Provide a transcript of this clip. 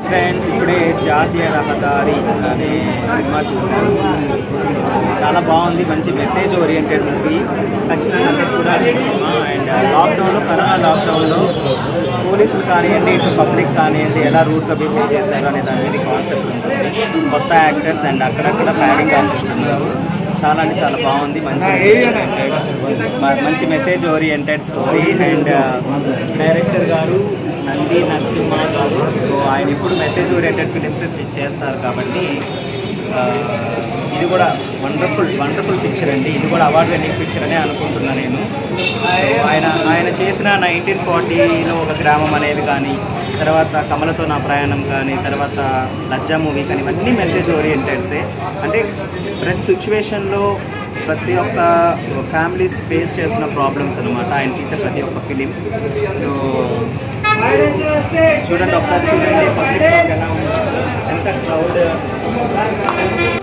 friends ఇప్పుడే జాతీయ రహదారి అనే సినిమా చూశాను చాలా బాగుంది మంచి మెసేజ్ ఓరియంటెడ్ మూవీ ఖచ్చితంగా అందరు చూడాల్సిన సినిమా అండ్ లాక్డౌన్లో కరోనా లాక్డౌన్లో పోలీసులు కానివ్వండి ఇటు పబ్లిక్ కానివ్వండి ఎలా రూట్గా బిహేవ్ చేశారు అనే దాని మీద కాన్సెప్ట్ ఉంటుంది కొత్త యాక్టర్స్ అండ్ అక్కడక్కడ ప్యాడింగ్ ఆర్టిస్ట్ ఉన్నారు చాలా అంటే చాలా బాగుంది మంచి message oriented, మ- మంచి message oriented story and director గారు నంది నరసింహ గారు సో ఆయన ఇప్పుడు మెసేజ్ ఓరియంటెడ్ ఫిలిమ్స్ చేస్తారు కాబట్టి ఆ, ఇది కూడా వండర్ఫుల్ వండర్ఫుల్ పిక్చర్ అండి ఇది కూడా అవార్డు విన్నింగ్ పిక్చర్ అనే అనుకుంటున్నా నేను సో ఆయన ఆయన చేసిన నైన్టీన్ ఫార్టీలో ఒక గ్రామం అనేది కానీ తర్వాత కమలతో నా ప్రయాణం కానీ తర్వాత లజ్జా మూవీ కానీ ఇవన్నీ మెసేజ్ ఓరియంటెడ్సే అంటే ప్రతి సిచ్యువేషన్లో ప్రతి ఒక్క ఫ్యామిలీస్ ఫేస్ చేస్తున్న ప్రాబ్లమ్స్ అనమాట ఆయన తీసే ప్రతి ఒక్క ఫిలిం సో చూడండి ఒకసారి చూడండి పబ్లిక్ ఎలా ఉంది ఎంత క్రౌడ్